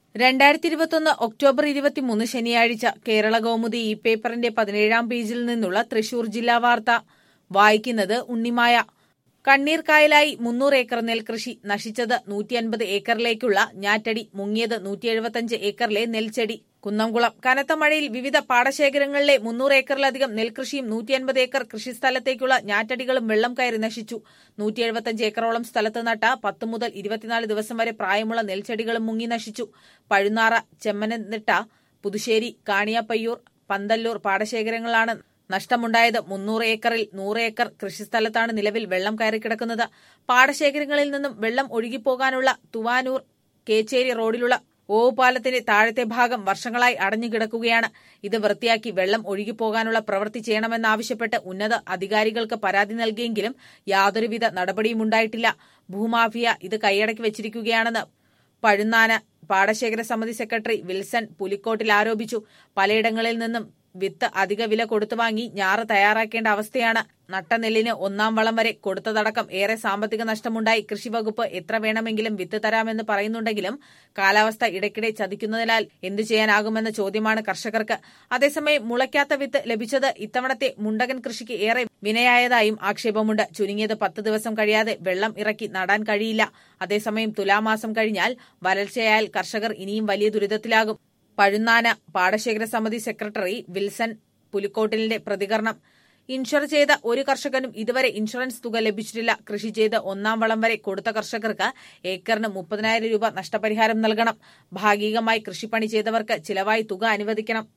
രണ്ടായിരത്തി ഇരുപത്തൊന്ന് ഒക്ടോബർ ഇരുപത്തിമൂന്ന് ശനിയാഴ്ച കേരള കൗമുദി ഈ പേപ്പറിന്റെ പതിനേഴാം പേജിൽ നിന്നുള്ള തൃശൂർ ജില്ലാ വാർത്ത വായിക്കുന്നത് ഉണ്ണിമായ കണ്ണീർ കായലായി മുന്നൂറ് ഏക്കർ നെൽകൃഷി നശിച്ചത് നൂറ്റി അൻപത് ഏക്കറിലേക്കുള്ള ഞാറ്റടി മുങ്ങിയത് നൂറ്റി എഴുപത്തഞ്ച് ഏക്കറിലെ നെൽച്ചെടി കുന്നംകുളം കനത്ത മഴയിൽ വിവിധ പാടശേഖരങ്ങളിലെ മുന്നൂറ് ഏക്കറിലധികം നെൽകൃഷിയും നൂറ്റി അൻപത് ഏക്കർ കൃഷിസ്ഥലത്തേക്കുള്ള ഞാറ്റടികളും വെള്ളം കയറി നശിച്ചു നൂറ്റി എഴുപത്തഞ്ച് ഏക്കറോളം സ്ഥലത്ത് നട്ട പത്ത് മുതൽ ഇരുപത്തിനാല് ദിവസം വരെ പ്രായമുള്ള നെൽച്ചെടികളും മുങ്ങി നശിച്ചു പഴുന്നാറ ചെമ്മനന്നിട്ട പുതുശ്ശേരി കാണിയപ്പയ്യൂർ പന്തല്ലൂർ പാടശേഖരങ്ങളാണ് നഷ്ടമുണ്ടായത് മുന്നൂറ് ഏക്കറിൽ നൂറ് ഏക്കർ കൃഷിസ്ഥലത്താണ് നിലവിൽ വെള്ളം കയറിക്കിടക്കുന്നത് പാടശേഖരങ്ങളിൽ നിന്നും വെള്ളം ഒഴുകിപ്പോകാനുള്ള തുവാനൂർ കേച്ചേരി റോഡിലുള്ള ഓവുപാലത്തിന്റെ താഴത്തെ ഭാഗം വർഷങ്ങളായി അടഞ്ഞുകിടക്കുകയാണ് ഇത് വൃത്തിയാക്കി വെള്ളം ഒഴുകിപ്പോകാനുള്ള പ്രവൃത്തി ചെയ്യണമെന്നാവശ്യപ്പെട്ട് ഉന്നത അധികാരികൾക്ക് പരാതി നൽകിയെങ്കിലും യാതൊരുവിധ നടപടിയും ഉണ്ടായിട്ടില്ല ഭൂമാഫിയ ഇത് കൈയടക്കി വെച്ചിരിക്കുകയാണെന്ന് പഴുന്നാന പാടശേഖര സമിതി സെക്രട്ടറി വിൽസൺ പുലിക്കോട്ടിൽ ആരോപിച്ചു പലയിടങ്ങളിൽ നിന്നും വിത്ത് അധിക വില കൊടുത്തു വാങ്ങി ഞാറ് തയ്യാറാക്കേണ്ട അവസ്ഥയാണ് നട്ട നെല്ലിന് ഒന്നാം വളം വരെ കൊടുത്തതടക്കം ഏറെ സാമ്പത്തിക നഷ്ടമുണ്ടായി കൃഷിവകുപ്പ് എത്ര വേണമെങ്കിലും വിത്ത് തരാമെന്ന് പറയുന്നുണ്ടെങ്കിലും കാലാവസ്ഥ ഇടയ്ക്കിടെ ചതിക്കുന്നതിനാൽ എന്തു ചെയ്യാനാകുമെന്ന ചോദ്യമാണ് കർഷകർക്ക് അതേസമയം മുളയ്ക്കാത്ത വിത്ത് ലഭിച്ചത് ഇത്തവണത്തെ മുണ്ടകൻ കൃഷിക്ക് ഏറെ വിനയായതായും ആക്ഷേപമുണ്ട് ചുരുങ്ങിയത് പത്ത് ദിവസം കഴിയാതെ വെള്ളം ഇറക്കി നടാൻ കഴിയില്ല അതേസമയം തുലാമാസം കഴിഞ്ഞാൽ വരൾച്ചയായാൽ കർഷകർ ഇനിയും വലിയ ദുരിതത്തിലാകും പഴുന്നാന പാടശേഖര സമിതി സെക്രട്ടറി വിൽസൺ പുലിക്കോട്ടിലിന്റെ പ്രതികരണം ഇൻഷുർ ചെയ്ത ഒരു കർഷകനും ഇതുവരെ ഇൻഷുറൻസ് തുക ലഭിച്ചിട്ടില്ല കൃഷി ചെയ്ത് ഒന്നാം വളം വരെ കൊടുത്ത കർഷകർക്ക് ഏക്കറിന് മുപ്പതിനായിരം രൂപ നഷ്ടപരിഹാരം നൽകണം ഭാഗികമായി കൃഷിപ്പണി ചെയ്തവർക്ക് ചിലവായി തുക അനുവദിക്കണം